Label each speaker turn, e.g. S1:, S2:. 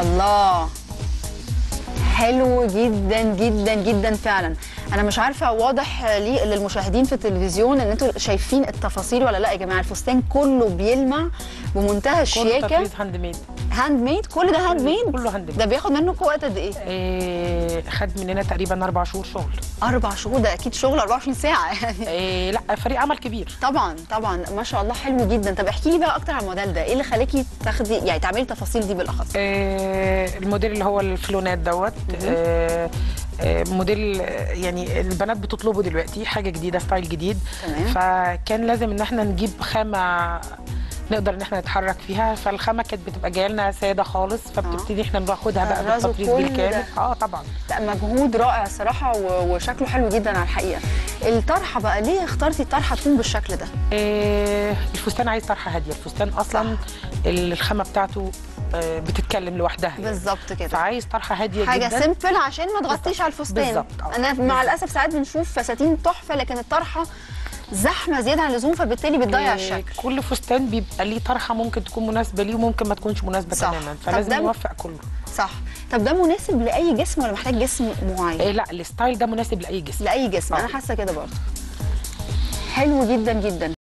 S1: الله حلو جدا جدا جدا فعلا انا مش عارفه واضح لي للمشاهدين في التلفزيون ان انتوا شايفين التفاصيل ولا لا يا جماعه الفستان كله بيلمع بمنتهى
S2: كله
S1: الشياكه
S2: تطريز هاند ميد
S1: هاند ميد كل ده هاند ميد
S2: كله هاند ميد.
S1: ده بياخد منكم وقت قد ايه
S2: إيه خد مننا تقريبا اربع شهور شغل
S1: اربع شهور ده اكيد شغل 24 ساعه يعني
S2: إيه لا فريق عمل كبير
S1: طبعا طبعا ما شاء الله حلو جدا طب احكي لي بقى اكتر عن الموديل ده ايه اللي خلاكي تاخدي يعني تعملي التفاصيل دي بالاخص
S2: إيه الموديل اللي هو الفلونات دوت إيه إيه موديل آه، يعني البنات بتطلبه دلوقتي حاجه جديده ستايل جديد
S1: تمام.
S2: فكان لازم ان احنا نجيب خامه نقدر ان احنا نتحرك فيها فالخامه كانت بتبقى جايه لنا ساده خالص فبتبتدي احنا ناخدها بقى
S1: الرزق
S2: بالتطريز
S1: كل
S2: بالكامل
S1: ده.
S2: اه طبعا
S1: لا مجهود رائع الصراحه و- وشكله حلو جدا على الحقيقه الطرحه بقى ليه اخترتي الطرحه تكون بالشكل ده
S2: إيه الفستان عايز طرحه هاديه الفستان اصلا الخامه بتاعته آه، بتتكلم لوحدها يعني.
S1: بالظبط كده
S2: فعايز طرحه هاديه
S1: حاجه
S2: جدا
S1: سيمبل عشان ما تغطيش على الفستان
S2: بالظبط، آه.
S1: انا مع الاسف ساعات بنشوف فساتين تحفه لكن الطرحه زحمه زياده عن اللزوم فبالتالي بتضيع
S2: إيه،
S1: الشكل
S2: كل فستان بيبقى ليه طرحه ممكن تكون مناسبه ليه وممكن ما تكونش مناسبه
S1: صح.
S2: تماما
S1: طب
S2: فلازم
S1: ده-
S2: نوفق كله
S1: صح طب ده مناسب لاي جسم ولا محتاج جسم معين
S2: إيه لا الستايل ده مناسب لاي جسم
S1: لاي جسم انا
S2: آه.
S1: حاسه كده برضه حلو جدا جدا